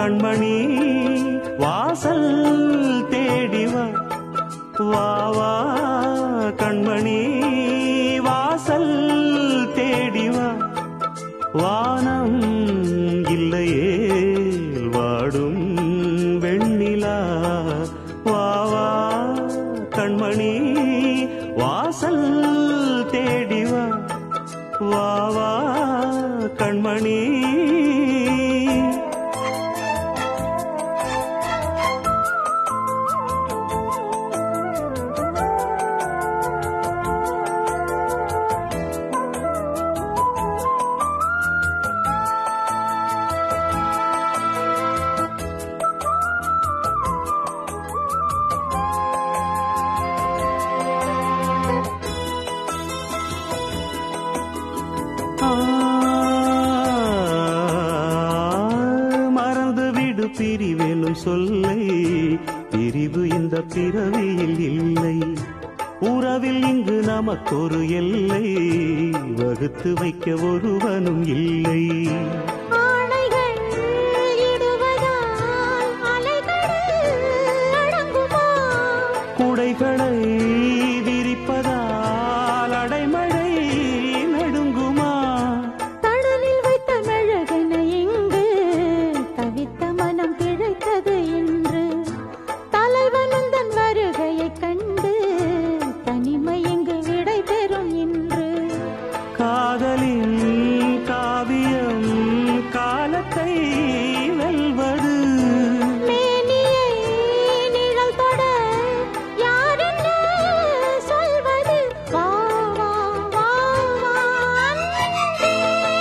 கண்மணி வாசல் தேடி வா வா வா கண்மணி வாசல் தேடி வா வானம் இல்லையே வாடும் வெண்ணிலா வா வா கண்மணி வாசல் தேடி வா வா வா கண்மணி ஆ, மறந்து விடு பிரிவெனும் சொல்லை பிரிவு இந்த பிறவியில் இல்லை உறவில் இங்கு நமக்கொரு எல்லை வகுத்து வைக்க ஒருவனும் இல்லை ஆணைகள் இடுவதால் அலைகள் அடங்குமா குடைகளை விரிப்பதால் அடைமழை நடுங்குமா தடலில் வைத்த மெழுகென எங்கு தவித்த மனம் பிழைத்தது என்று தலைவன் தன் வருகையைக் கண்டு தனிமை எங்கு விடை பெறும் இன்று காதலின் காவியம் காலத்தை வெல்வது மேனியை நிழல் தொட யாரென்ன சொல்வது வா வா வா வா அன்பே.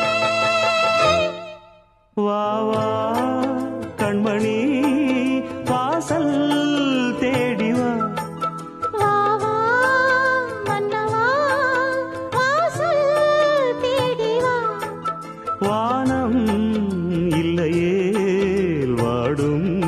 வா வா கண்மணி வாசல் தேடி வா வா வா மன்னவா வாசல் தேடி வா வானம் இல்லையே வாடும்